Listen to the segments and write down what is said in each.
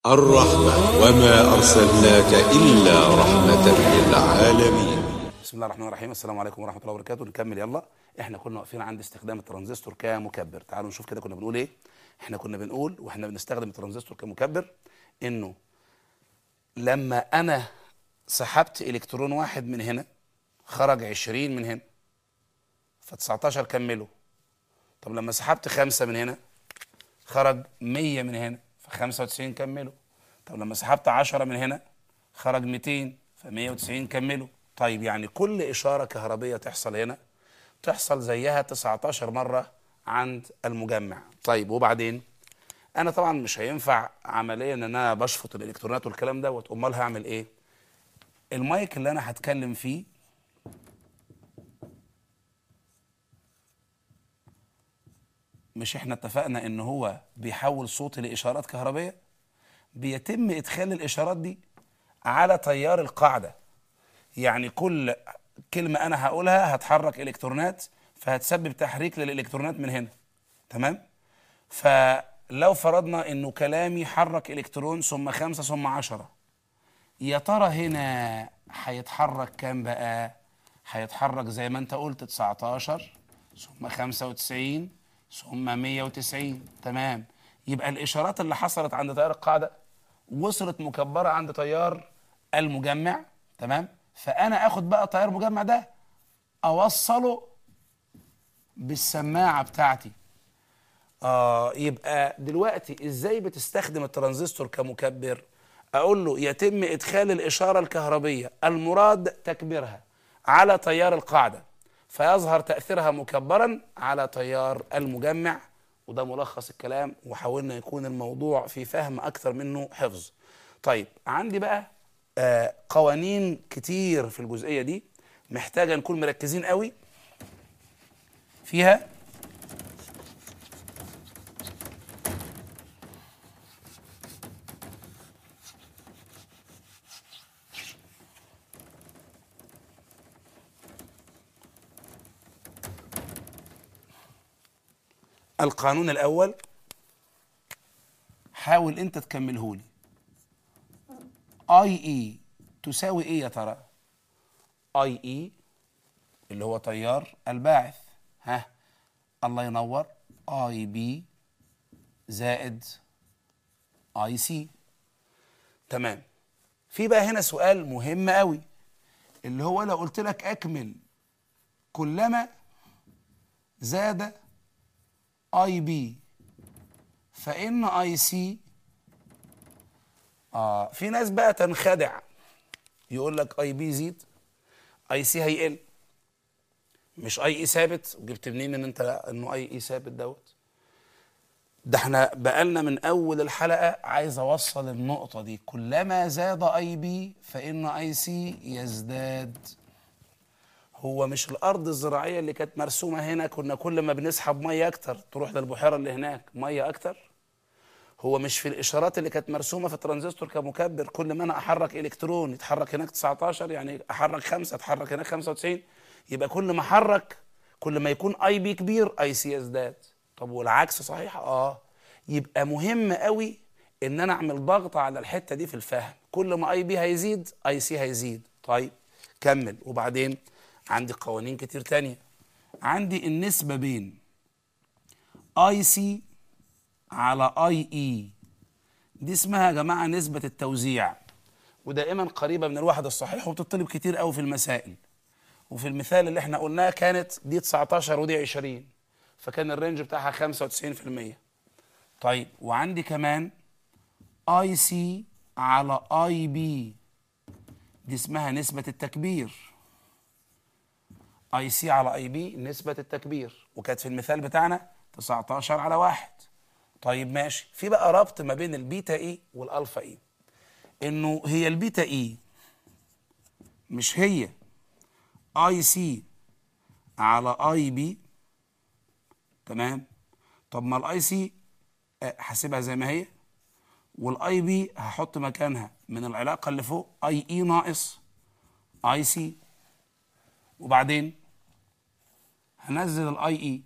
الرحمة وما أرسلناك إلا رحمة للعالمين بسم الله الرحمن الرحيم السلام عليكم ورحمه الله وبركاته نكمل يلا احنا كنا واقفين عند استخدام الترانزستور كمكبر تعالوا نشوف كده كنا بنقول ايه احنا كنا بنقول واحنا بنستخدم الترانزستور كمكبر انه لما انا سحبت الكترون واحد من هنا خرج 20 من هنا ف 19 كملوا طب لما سحبت خمسة من هنا خرج 100 من هنا ف 95 كملوا طب لما سحبت 10 من هنا خرج 200 ف 190 كملوا طيب يعني كل إشارة كهربية تحصل هنا تحصل زيها 19 مرة عند المجمع طيب وبعدين أنا طبعا مش هينفع عمليا إن أنا بشفط الإلكترونات والكلام دوت أمال هعمل إيه؟ المايك اللي أنا هتكلم فيه مش احنا اتفقنا ان هو بيحول صوتي لاشارات كهربيه بيتم ادخال الاشارات دي على تيار القاعده يعني كل كلمه انا هقولها هتحرك الكترونات فهتسبب تحريك للالكترونات من هنا تمام فلو فرضنا انه كلامي حرك الكترون ثم خمسة ثم عشرة يا ترى هنا هيتحرك كام بقى هيتحرك زي ما انت قلت 19 ثم 95 ثم 190 تمام يبقى الاشارات اللي حصلت عند تيار القاعده وصلت مكبره عند تيار المجمع تمام فانا اخد بقى تيار مجمع ده اوصله بالسماعه بتاعتي اه يبقى دلوقتي ازاي بتستخدم الترانزستور كمكبر اقول له يتم ادخال الاشاره الكهربيه المراد تكبيرها على تيار القاعده فيظهر تاثيرها مكبرا على تيار المجمع وده ملخص الكلام وحاولنا يكون الموضوع في فهم اكثر منه حفظ طيب عندي بقى آه قوانين كتير في الجزئيه دي محتاجه نكون مركزين قوي فيها القانون الاول حاول انت تكمله لي اي اي تساوي ايه يا ترى اي اي اللي هو تيار الباعث ها الله ينور اي بي زائد اي سي تمام في بقى هنا سؤال مهم قوي اللي هو لو قلت لك اكمل كلما زاد اي بي فان اي سي اه في ناس بقى تنخدع يقول لك اي بي يزيد اي سي هيقل مش اي اي ثابت جبت منين ان انت انه اي اي ثابت دوت ده احنا بقالنا من اول الحلقه عايز اوصل النقطه دي كلما زاد اي بي فان اي سي يزداد هو مش الارض الزراعيه اللي كانت مرسومه هنا كنا كل ما بنسحب ميه اكتر تروح للبحيره اللي هناك ميه اكتر هو مش في الاشارات اللي كانت مرسومه في الترانزستور كمكبر كل ما انا احرك الكترون يتحرك هناك 19 يعني احرك 5 اتحرك هناك 95 يبقى كل ما احرك كل ما يكون اي بي كبير اي سي يزداد طب والعكس صحيح اه يبقى مهم قوي ان انا اعمل ضغط على الحته دي في الفهم كل ما اي بي هيزيد اي سي هيزيد طيب كمل وبعدين عندي قوانين كتير تانية عندي النسبة بين اي سي على اي اي دي اسمها يا جماعة نسبة التوزيع ودائما قريبة من الواحد الصحيح وبتطلب كتير قوي في المسائل وفي المثال اللي احنا قلناه كانت دي 19 ودي 20 فكان الرينج بتاعها 95% طيب وعندي كمان اي سي على اي بي دي اسمها نسبة التكبير اي سي على اي بي نسبة التكبير وكانت في المثال بتاعنا 19 على واحد طيب ماشي في بقى ربط ما بين البيتا اي والالفا اي انه هي البيتا اي مش هي اي سي على اي بي تمام طب ما الاي سي هسيبها زي ما هي والاي بي هحط مكانها من العلاقه اللي فوق اي اي ناقص اي سي وبعدين هنزل الاي اي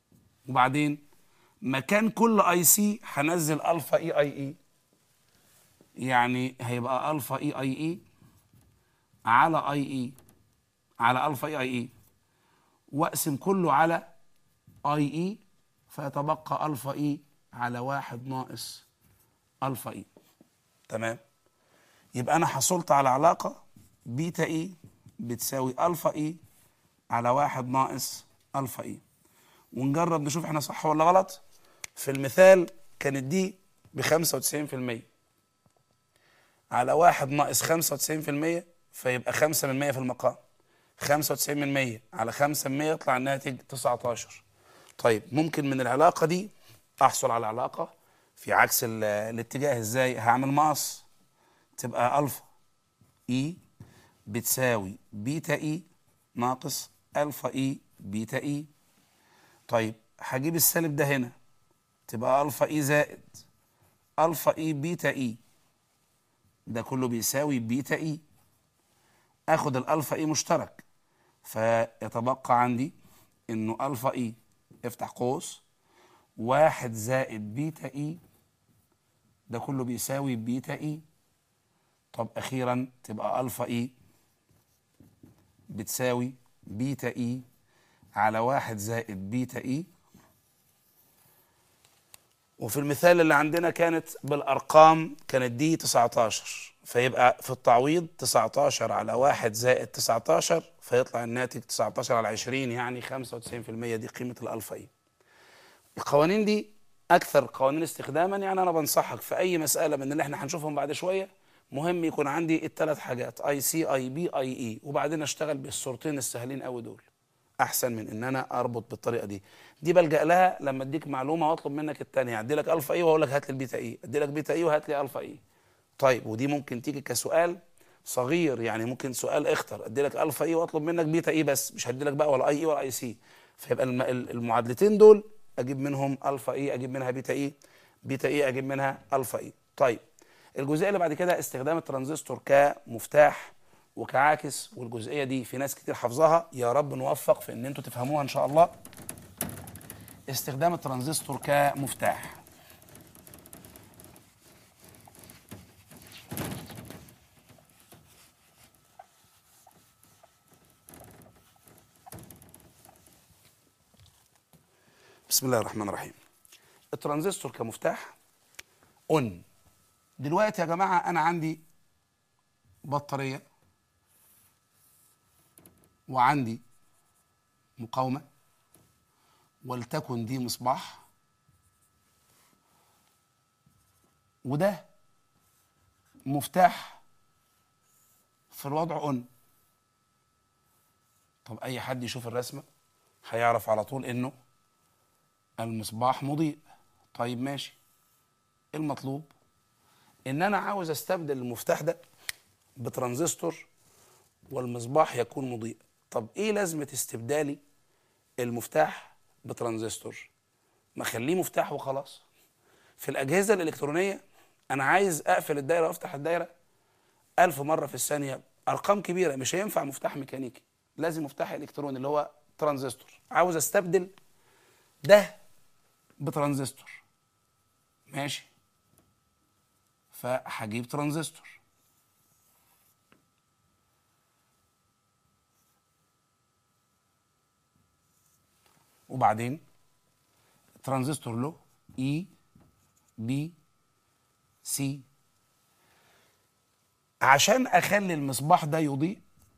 وبعدين مكان كل اي سي هنزل الفا اي اي اي يعني هيبقى الفا اي اي اي على اي اي على الفا اي اي اي واقسم كله على اي اي فيتبقى الفا اي على واحد ناقص الفا اي تمام يبقى انا حصلت على علاقه بيتا اي بتساوي الفا اي على واحد ناقص الفا اي ونجرب نشوف احنا صح ولا غلط في المثال كانت دي ب 95% على واحد ناقص 95% فيبقى 5 من 100 في المقام 95 من 100 على 5 من 100 يطلع الناتج 19 طيب ممكن من العلاقة دي أحصل على علاقة في عكس ال- الاتجاه ازاي هعمل مقص تبقى ألفا إي بتساوي بيتا إي ناقص ألفا إي بيتا إي طيب هجيب السالب ده هنا تبقى ألفا إي زائد ألفا إي بيتا إي ده كله بيساوي بيتا إي اخد الالفا اي مشترك فيتبقى عندي انه الفا اي افتح قوس واحد زائد بيتا اي ده كله بيساوي بيتا اي طب اخيرا تبقى الفا اي بتساوي بيتا اي على واحد زائد بيتا اي وفي المثال اللي عندنا كانت بالارقام كانت دي 19 فيبقى في التعويض 19 على 1 زائد 19 فيطلع الناتج 19 على 20 يعني 95% دي قيمه الالفا اي. القوانين دي اكثر قوانين استخداما يعني انا بنصحك في اي مساله من اللي احنا هنشوفهم بعد شويه مهم يكون عندي الثلاث حاجات اي سي اي بي اي اي وبعدين اشتغل بالصورتين السهلين قوي دول. احسن من ان انا اربط بالطريقه دي دي بلجا لها لما اديك معلومه واطلب منك الثانيه ادي لك الفا اي واقول لك هات لي البيتا اي ادي لك بيتا اي وهات لي الفا اي طيب ودي ممكن تيجي كسؤال صغير يعني ممكن سؤال اختر ادي لك الفا اي واطلب منك بيتا اي بس مش هدي لك بقى ولا اي اي ولا اي سي فيبقى الم- ال- المعادلتين دول اجيب منهم الفا اي اجيب منها بيتا اي بيتا اي اجيب منها الفا اي طيب الجزئيه اللي بعد كده استخدام الترانزستور كمفتاح وكعاكس والجزئيه دي في ناس كتير حافظاها يا رب نوفق في ان انتوا تفهموها ان شاء الله استخدام الترانزستور كمفتاح بسم الله الرحمن الرحيم الترانزستور كمفتاح اون دلوقتي يا جماعه انا عندي بطاريه وعندي مقاومه ولتكن دي مصباح وده مفتاح في الوضع اون طب اي حد يشوف الرسمه هيعرف على طول انه المصباح مضيء طيب ماشي المطلوب ان انا عاوز استبدل المفتاح ده بترانزستور والمصباح يكون مضيء طب ايه لازمه استبدالي المفتاح بترانزستور ما خليه مفتاح وخلاص في الاجهزه الالكترونيه انا عايز اقفل الدايره وافتح الدايره ألف مرة في الثانية أرقام كبيرة مش هينفع مفتاح ميكانيكي لازم مفتاح إلكتروني اللي هو ترانزستور عاوز أستبدل ده بترانزستور ماشي فهجيب ترانزستور وبعدين الترانزستور له اي بي سي عشان اخلي المصباح ده يضيء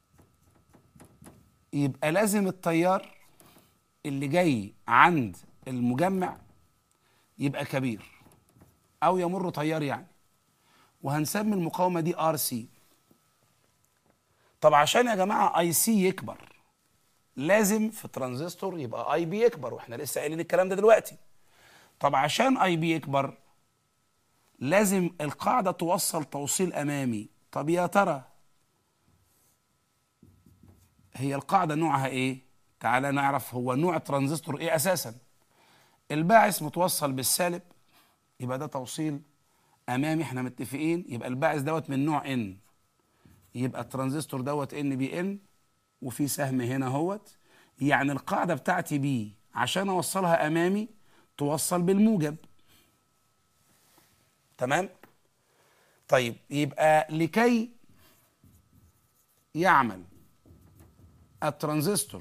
يبقى لازم التيار اللي جاي عند المجمع يبقى كبير او يمر تيار يعني وهنسمي المقاومه دي ار سي طب عشان يا جماعه اي سي يكبر لازم في الترانزستور يبقى اي بي يكبر واحنا لسه قايلين الكلام ده دلوقتي طب عشان اي بي يكبر لازم القاعده توصل توصيل امامي طب يا ترى هي القاعده نوعها ايه تعالى نعرف هو نوع الترانزستور ايه اساسا الباعث متوصل بالسالب يبقى ده توصيل امامي احنا متفقين يبقى الباعث دوت من نوع ان يبقى الترانزستور دوت ان بي ان وفي سهم هنا اهوت يعني القاعده بتاعتي بي عشان اوصلها امامي توصل بالموجب تمام طيب يبقى لكي يعمل الترانزستور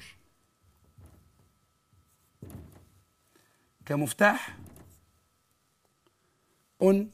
كمفتاح أن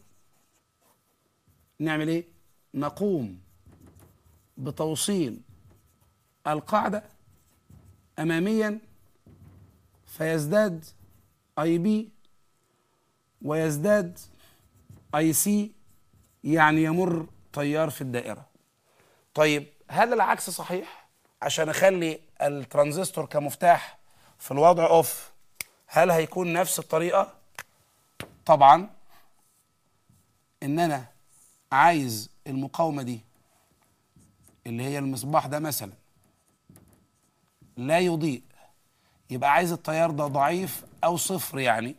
نعمل ايه نقوم بتوصيل القاعدة أماميا فيزداد اي بي ويزداد اي سي يعني يمر تيار في الدائرة طيب هل العكس صحيح عشان اخلي الترانزستور كمفتاح في الوضع اوف هل هيكون نفس الطريقة طبعا ان انا عايز المقاومة دي اللي هي المصباح ده مثلا لا يضيء يبقى عايز التيار ده ضعيف او صفر يعني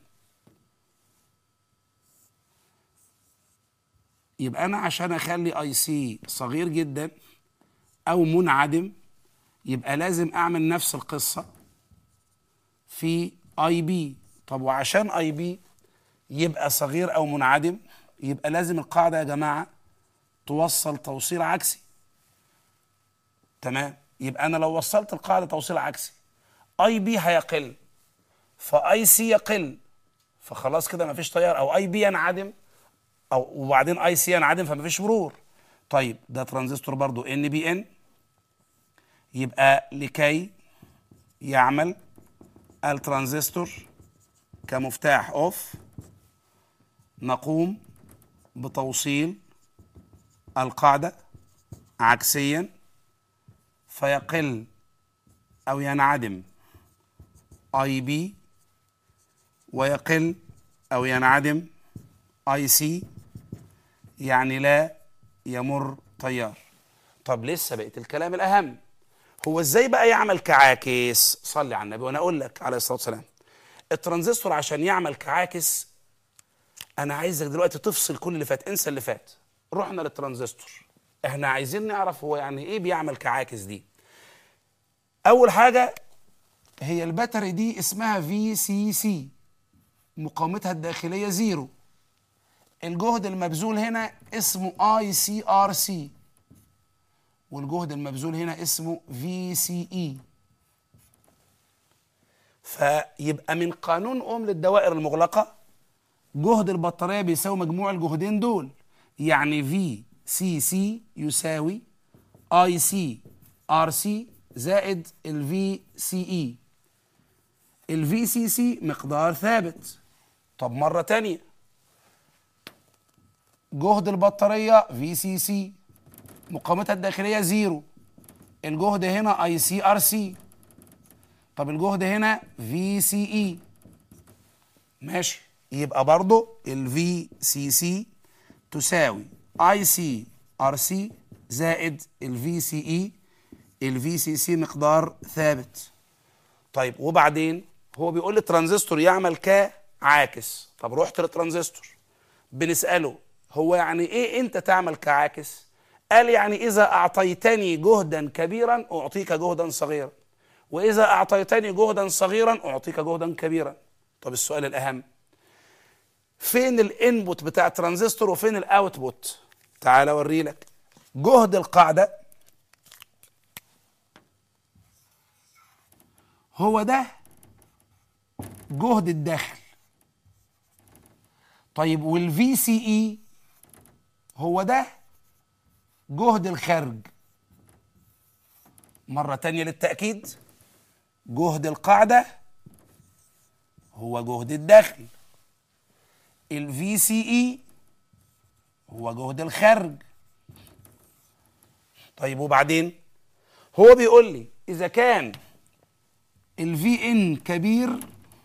يبقى انا عشان اخلي اي سي صغير جدا او منعدم يبقى لازم اعمل نفس القصه في اي بي طب وعشان اي بي يبقى صغير او منعدم يبقى لازم القاعده يا جماعه توصل توصيل عكسي تمام يبقى انا لو وصلت القاعده توصيل عكسي اي بي هيقل فاي سي يقل فخلاص كده مفيش تيار او اي بي ينعدم او وبعدين اي سي ينعدم فمفيش مرور طيب ده ترانزستور برضو ان بي ان يبقى لكي يعمل الترانزستور كمفتاح اوف نقوم بتوصيل القاعدة عكسيا فيقل أو ينعدم اي بي ويقل أو ينعدم اي سي يعني لا يمر تيار طب لسه بقيت الكلام الأهم هو ازاي بقى يعمل كعاكس صلي على النبي وانا اقول لك عليه الصلاه والسلام الترانزستور عشان يعمل كعاكس انا عايزك دلوقتي تفصل كل اللي فات انسى اللي فات رحنا للترانزستور احنا عايزين نعرف هو يعني ايه بيعمل كعاكس دي اول حاجه هي الباتري دي اسمها في سي سي مقاومتها الداخليه زيرو الجهد المبذول هنا اسمه اي سي ار سي والجهد المبذول هنا اسمه في سي اي فيبقى من قانون اوم للدوائر المغلقه جهد البطاريه بيساوي مجموع الجهدين دول يعني في سي سي يساوي اي سي ار سي زائد الفي سي اي الفي سي سي مقدار ثابت طب مره تانية جهد البطاريه في سي سي مقاومتها الداخليه زيرو الجهد هنا اي سي ار سي طب الجهد هنا في سي اي ماشي يبقى برضو الفي سي سي تساوي اي سي ار سي زائد الفي سي اي الفي سي سي مقدار ثابت طيب وبعدين هو بيقول لي الترانزستور يعمل كعاكس طب رحت للترانزستور بنساله هو يعني ايه انت تعمل كعاكس قال يعني إذا أعطيتني جهدا كبيرا أعطيك جهدا صغيرا وإذا أعطيتني جهدا صغيرا أعطيك جهدا كبيرا طب السؤال الأهم فين الانبوت بتاع الترانزستور وفين الاوتبوت تعال اوري لك جهد القاعدة هو ده جهد الداخل طيب والفي سي اي هو ده جهد الخارج مرة تانية للتأكيد جهد القاعدة هو جهد الداخل الفي سي اي هو جهد الخارج طيب وبعدين هو بيقول لي اذا كان الفي ان كبير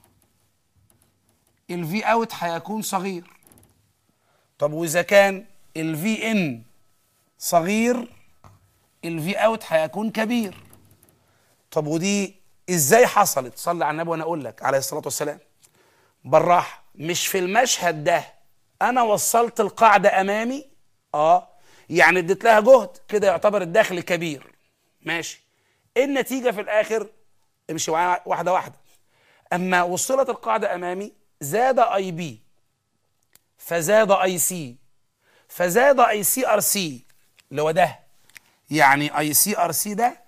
الفي اوت هيكون صغير طب واذا كان الفي ان صغير الفي اوت هيكون كبير طب ودي ازاي حصلت صلي على النبي وانا اقول لك عليه الصلاه والسلام بالراحه مش في المشهد ده انا وصلت القاعده امامي اه يعني اديت لها جهد كده يعتبر الداخل كبير ماشي ايه النتيجه في الاخر امشي معايا واحده واحده اما وصلت القاعده امامي زاد اي بي فزاد اي سي فزاد اي سي ار سي اللي هو ده يعني اي سي ار سي ده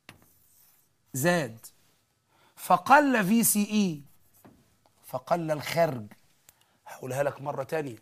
زاد فقل في سي اي فقل الخرج هقولها لك مرة تانية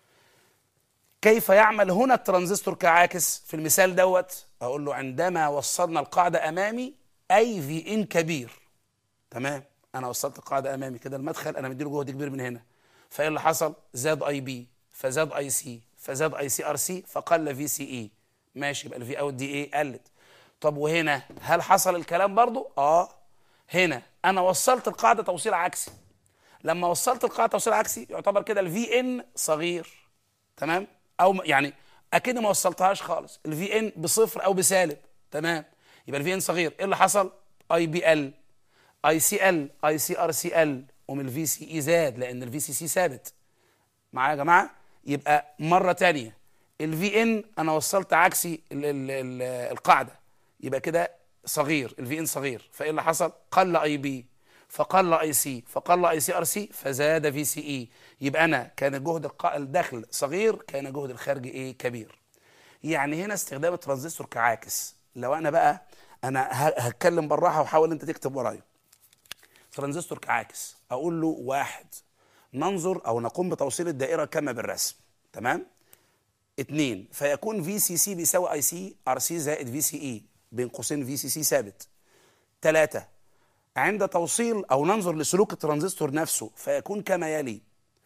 كيف يعمل هنا الترانزستور كعاكس في المثال دوت اقول له عندما وصلنا القاعدة امامي اي في ان كبير تمام انا وصلت القاعدة امامي كده المدخل انا مديله جهد كبير من هنا فايه اللي حصل زاد اي بي فزاد اي سي فزاد اي سي ار سي فقل في سي اي ماشي يبقى الفي اوت دي ايه قلت طب وهنا هل حصل الكلام برضو اه هنا انا وصلت القاعده توصيل عكسي لما وصلت القاعده توصيل عكسي يعتبر كده الفي ان صغير تمام او م- يعني اكيد ما وصلتهاش خالص الفي ان بصفر او بسالب تمام يبقى الفي ان صغير ايه اللي حصل اي بي ال اي سي ال اي سي ار سي ال ومن الفي سي اي زاد لان الفي سي سي ثابت معايا يا جماعه يبقى مره تانية الفي ان انا وصلت عكسي ال ال ال القاعده يبقى كده صغير الفي ان صغير فايه اللي حصل قل اي بي فقل اي سي فقل اي سي ار سي فزاد في سي اي يبقى انا كان جهد الق- الدخل صغير كان جهد الخارج ايه كبير يعني هنا استخدام الترانزستور كعاكس لو انا بقى انا ه- هتكلم بالراحه وحاول انت تكتب ورايا ترانزستور كعاكس اقول له واحد ننظر او نقوم بتوصيل الدائره كما بالرسم تمام اتنين فيكون في سي سي بيساوي اي سي ار سي زائد في سي اي بين قوسين في سي سي ثابت ثلاثة عند توصيل او ننظر لسلوك الترانزستور نفسه فيكون كما يلي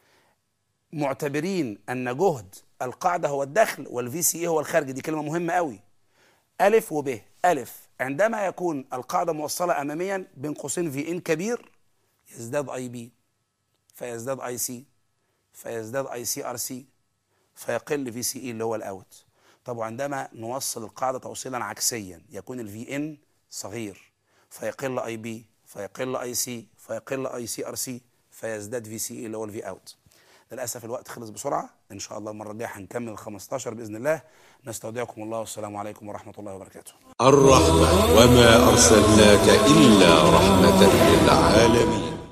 معتبرين ان جهد القاعده هو الدخل والفي سي اي هو الخارج دي كلمه مهمه قوي ألف وب ألف عندما يكون القاعدة موصلة أماميا بين قوسين في إن كبير يزداد أي بي فيزداد أي سي فيزداد أي سي أر سي فيقل في سي إي اللي هو الأوت طب وعندما نوصل القاعدة توصيلا عكسيا يكون الفي إن صغير فيقل أي بي فيقل أي سي فيقل أي سي أر سي فيزداد في سي إي اللي هو الفي أوت للاسف الوقت خلص بسرعه ان شاء الله المره الجايه هنكمل ال 15 باذن الله نستودعكم الله والسلام عليكم ورحمه الله وبركاته الرحمة وما أرسلناك إلا رحمة للعالمين